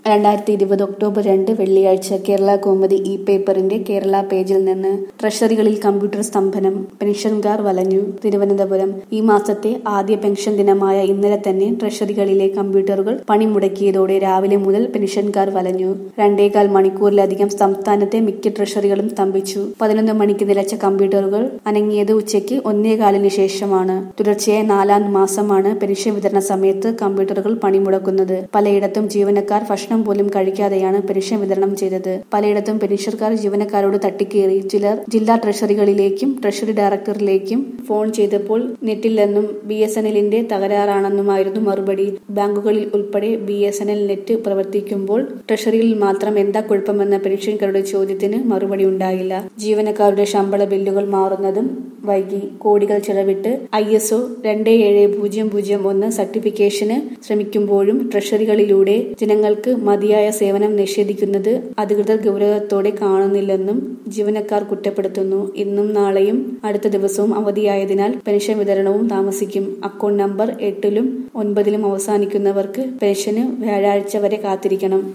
രണ്ടായിരത്തി ഇരുപത് ഒക്ടോബർ രണ്ട് വെള്ളിയാഴ്ച കേരള കൗമുദി ഇ പേപ്പറിന്റെ കേരള പേജിൽ നിന്ന് ട്രഷറികളിൽ കമ്പ്യൂട്ടർ സ്തംഭനം പെൻഷൻകാർ വലഞ്ഞു തിരുവനന്തപുരം ഈ മാസത്തെ ആദ്യ പെൻഷൻ ദിനമായ ഇന്നലെ തന്നെ ട്രഷറികളിലെ കമ്പ്യൂട്ടറുകൾ പണിമുടക്കിയതോടെ രാവിലെ മുതൽ പെൻഷൻകാർ വലഞ്ഞു രണ്ടേകാൽ മണിക്കൂറിലധികം സംസ്ഥാനത്തെ മിക്ക ട്രഷറികളും സ്തംഭിച്ചു പതിനൊന്ന് മണിക്ക് നിലച്ച കമ്പ്യൂട്ടറുകൾ അനങ്ങിയത് ഉച്ചയ്ക്ക് ഒന്നേകാലിന് ശേഷമാണ് തുടർച്ചയായ നാലാം മാസമാണ് പെൻഷൻ വിതരണ സമയത്ത് കമ്പ്യൂട്ടറുകൾ പണിമുടക്കുന്നത് പലയിടത്തും ജീവനക്കാർ ഭക്ഷണം പോലും കഴിക്കാതെയാണ് പെൻഷൻ വിതരണം ചെയ്തത് പലയിടത്തും പെൻഷൻകാർ ജീവനക്കാരോട് തട്ടിക്കേറി ചിലർ ജില്ലാ ട്രഷറികളിലേക്കും ട്രഷറി ഡയറക്ടറിലേക്കും ഫോൺ ചെയ്തപ്പോൾ നെറ്റില്ലെന്നും ബി എസ് എൻ എല്ലിന്റെ തകരാറാണെന്നുമായിരുന്നു മറുപടി ബാങ്കുകളിൽ ഉൾപ്പെടെ B S N L net പ്രവർത്തിക്കുമ്പോൾ ട്രഷറിയിൽ മാത്രം എന്താ കുഴപ്പമെന്ന പെൻഷൻകാരുടെ ചോദ്യത്തിന് മറുപടി ഉണ്ടായില്ല ജീവനക്കാരുടെ ശമ്പള ബില്ലുകൾ മാറുന്നതും വൈകി കോടികൾ ചെലവിട്ട് ഐ എസ് ഒ രണ്ട് ഏഴ് പൂജ്യം പൂജ്യം ഒന്ന് സർട്ടിഫിക്കേഷന് ശ്രമിക്കുമ്പോഴും ട്രഷറികളിലൂടെ ജനങ്ങൾക്ക് മതിയായ സേവനം നിഷേധിക്കുന്നത് അധികൃതർ ഗൗരവത്തോടെ കാണുന്നില്ലെന്നും ജീവനക്കാർ കുറ്റപ്പെടുത്തുന്നു ഇന്നും നാളെയും അടുത്ത ദിവസവും അവധിയായതിനാൽ പെൻഷൻ വിതരണവും താമസിക്കും അക്കൗണ്ട് നമ്പർ എട്ടിലും ഒൻപതിലും അവസാനിക്കുന്നവർക്ക് പെൻഷന് വ്യാഴാഴ്ച വരെ കാത്തിരിക്കണം